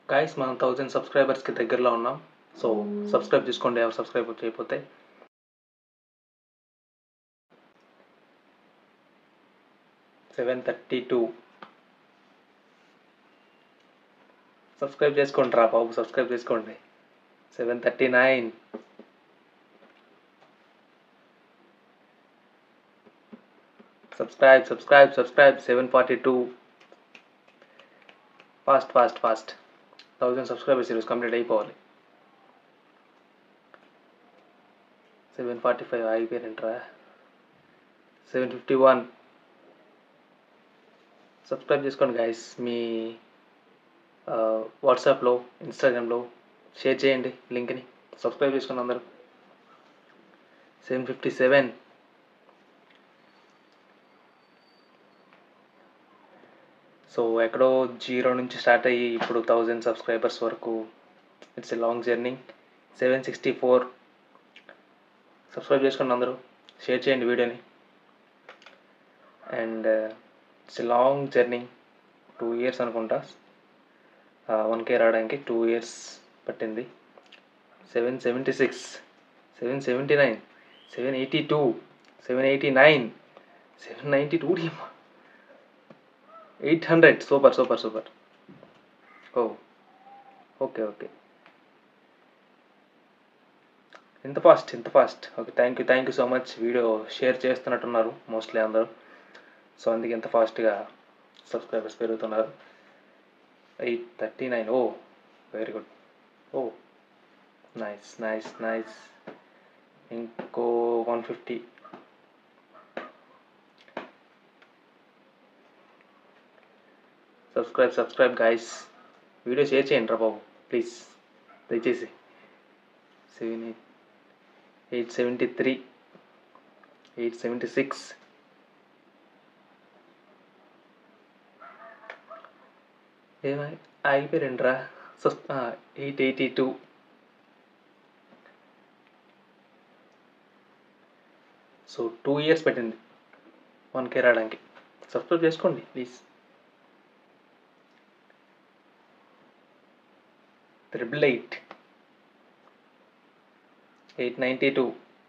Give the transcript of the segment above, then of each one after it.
guys మనం thousand సబ్స్క్రైబర్స్కి దగ్గరలో ఉన్నాం సో సబ్స్క్రైబ్ చేసుకోండి ఎవరు సబ్స్క్రైబ్ చేయకపోతే సెవెన్ థర్టీ టూ సబ్స్క్రైబ్ చేసుకోండి రా బాబు సబ్స్క్రైబ్ చేసుకోండి seven thirty nine subscribe subscribe subscribe seven forty two fast fast fast thousand subscribers ఈరోజు కంప్లీట్ అయిపోవాలి సెవెన్ ఫార్టీ ఫైవ్ అయిపోయారంట్రా సెవెన్ ఫిఫ్టీ వన్ సబ్స్క్రైబ్ చేసుకోండి గైస్ మీ వాట్సాప్లో ఇన్స్టాగ్రామ్లో షేర్ చేయండి లింక్ని సబ్స్క్రైబ్ చేసుకోండి అందరూ సెవెన్ ఫిఫ్టీ సెవెన్ సో ఎక్కడో జీరో నుంచి స్టార్ట్ అయ్యి ఇప్పుడు థౌజండ్ సబ్స్క్రైబర్స్ వరకు it's a long journey seven sixty four subscribe చేసుకోండి అందరూ షేర్ చేయండి వీడియోని and it's a long journey two years అనుకుంటా వన్ కే రావడానికి టూ ఇయర్స్ పట్టింది seven seventy six seven seventy nine seven eighty two seven eighty nine seven ninety two eight hundred super super super oh okay okay ఎంత fast ఎంత fast okay thank you thank you so much video share చేస్తున్నట్టున్నారు mostly అందరూ so అందుకే ఎంత ఫాస్ట్గా subscribers పెరుగుతున్నారు eight thirty nine oh very good oh nice nice nice ఇంకో one fifty subscribe subscribe guys video share చేయండి రా బాబు ప్లీజ్ దయచేసి seven eight eight seventy three eight seventy six ఏమై అయిపోయారంట్రా so eight eighty two so two years పెట్టింది one K రావడానికి subscribe చేసుకోండి please triple eight eight ninety two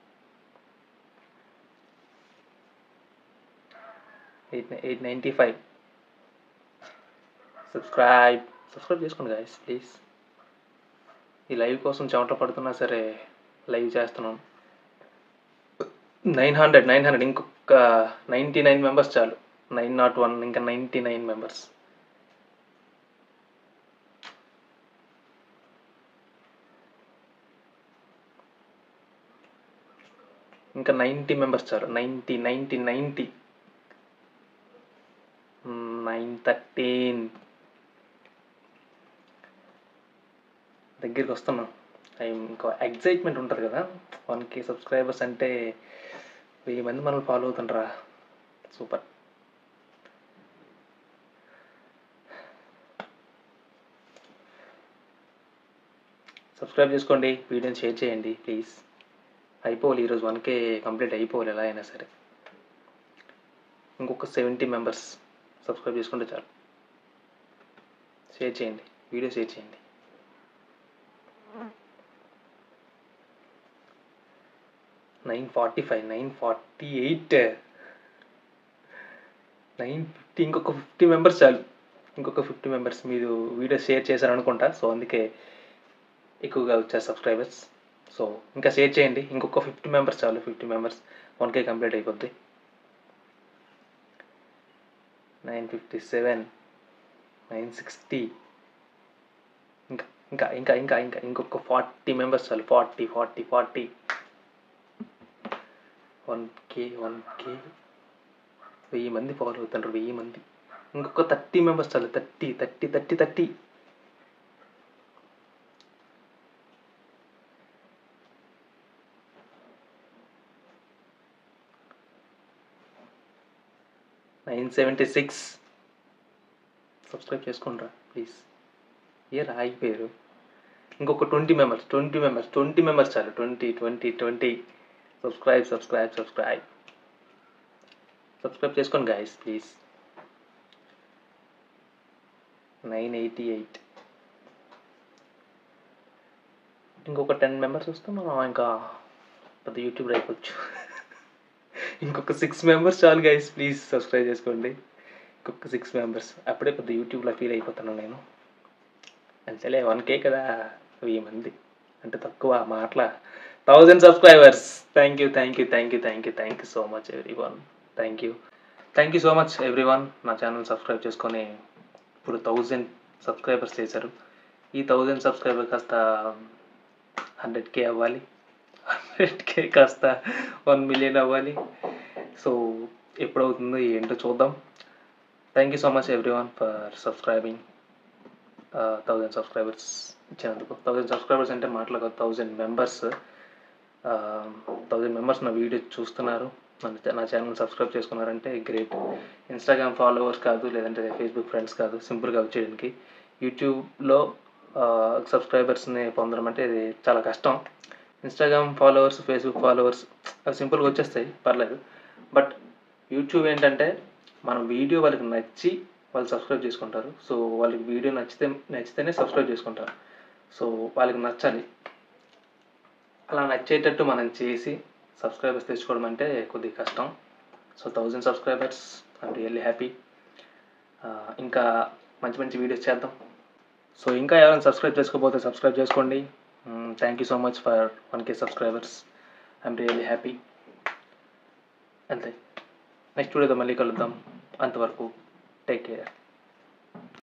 eight eight ninety five subscribe subscribe చేసుకోండి guys please ఈ live కోసం చెమట పడుతున్నా సరే లైవ్ చేస్తున్నాను నైన్ హండ్రెడ్ నైన్ హండ్రెడ్ ఇంకొక నైంటీ నైన్ మెంబర్స్ చాలు నైన్ నాట్ వన్ ఇంకా నైంటీ నైన్ మెంబర్స్ ఇంకా నైంటీ మెంబర్స్ చాలు ninety ninety ninety nine thirteen దగ్గరికి వస్తున్నాం టైం ఇంకా ఎగ్జైట్మెంట్ ఉంటుంది కదా వన్ కే సబ్స్క్రైబర్స్ అంటే వెయ్యి మంది మనల్ని ఫాలో అవుతుంటారా సూపర్ సబ్స్క్రైబ్ చేసుకోండి వీడియోని షేర్ చేయండి ప్లీజ్ అయిపోవాలి ఈరోజు వన్ కే కంప్లీట్ అయిపోవాలి ఎలా అయినా సరే ఇంకొక సెవెంటీ మెంబర్స్ సబ్స్క్రైబ్ చేసుకుంటే చాలు షేర్ చేయండి వీడియో షేర్ చేయండి nine forty five nine forty eight nine fifty ఇంకొక ఫిఫ్టీ మెంబర్స్ చాలు ఇంకొక ఫిఫ్టీ మెంబర్స్ మీరు వీడియో షేర్ చేశారనుకుంటా సో అందుకే ఎక్కువగా వచ్చారు సబ్స్క్రైబర్స్ సో ఇంకా షేర్ చేయండి ఇంకొక ఫిఫ్టీ మెంబర్స్ చాలు fifty members one K complete అయిపోద్ది nine fifty seven nine sixty ఇంకా ఇంకా ఇంకా ఇంకా ఇంకా ఇంకొక ఫార్టీ మెంబర్స్ చాలు forty forty forty one K one K వెయ్యి మంది ఫాలో అవుతుంటారు వెయ్యి మంది ఇంకొక థర్టీ మెంబర్స్ చాలు thirty thirty thirty thirty nine seventy six subscribe చేసుకోండిరా ప్లీజ్ ఏ ఆగిపోయారు ఇంకొక twenty members twenty members twenty members చాలు twenty twenty twenty subscribe subscribe subscribe subscribe చేసుకోండి guys please nine eighty eight ఇంకొక టెన్ మెంబర్స్ వస్తే మనం ఇంకా పెద్ద యూట్యూబర్ అయిపోవచ్చు ఇంకొక సిక్స్ మెంబర్స్ చాలు గైస్ ప్లీజ్ సబ్స్క్రైబ్ చేసుకోండి ఇంకొక సిక్స్ మెంబర్స్ అప్పుడే పెద్ద యూట్యూబ్లో ఫీల్ అయిపోతాను నేను అంతలే వన్ కే కదా వెయ్యి మంది అంటే తక్కువ మాటల thousand subscribers thank you thank you thank you thank you thank you so much everyone thank you thank you so much everyone నా ఛానల్ సబ్స్క్రైబ్ చేసుకొని ఇప్పుడు థౌజండ్ సబ్స్క్రైబర్స్ చేశారు ఈ థౌజండ్ సబ్స్క్రైబర్ కాస్త హండ్రెడ్ కే అవ్వాలి hundred K కాస్త one million అవ్వాలి so ఎప్పుడవుతుందో ఏంటో చూద్దాం thank you so much everyone for subscribing thousand subscribers ఇచ్చినందుకు థౌజండ్ సబ్స్క్రైబర్స్ అంటే మాటలు కాదు థౌజండ్ మెంబర్స్ థౌజండ్ మెంబర్స్ నా వీడియో చూస్తున్నారు నన్ను నా ఛానల్ సబ్స్క్రైబ్ చేసుకున్నారంటే గ్రేట్ ఇన్స్టాగ్రామ్ ఫాలోవర్స్ కాదు లేదంటే ఫేస్బుక్ ఫ్రెండ్స్ కాదు సింపుల్గా వచ్చేయడానికి యూట్యూబ్లో సబ్స్క్రైబర్స్ని పొందడం అంటే ఇది చాలా కష్టం ఇన్స్టాగ్రామ్ ఫాలోవర్స్ ఫేస్బుక్ ఫాలోవర్స్ అవి సింపుల్గా వచ్చేస్తాయి పర్లేదు బట్ యూట్యూబ్ ఏంటంటే మన వీడియో వాళ్ళకి నచ్చి వాళ్ళు సబ్స్క్రైబ్ చేసుకుంటారు సో వాళ్ళకి వీడియో నచ్చితే నచ్చితేనే సబ్స్క్రైబ్ చేసుకుంటారు సో వాళ్ళకి నచ్చాలి అలా నచ్చేటట్టు మనం చేసి సబ్స్క్రైబర్స్ తెచ్చుకోవడం అంటే కొద్దిగా కష్టం so thousand subscribers I'm really happy ఇంకా మంచి మంచి వీడియోస్ చేద్దాం సో ఇంకా ఎవరైనా సబ్స్క్రైబ్ చేసుకోకపోతే సబ్స్క్రైబ్ చేసుకోండి thank you so much for one K subscribers I'm really happy అంతే నెక్స్ట్ వీడియోతో మళ్ళీ కలుద్దాం అంతవరకు టేక్ కేర్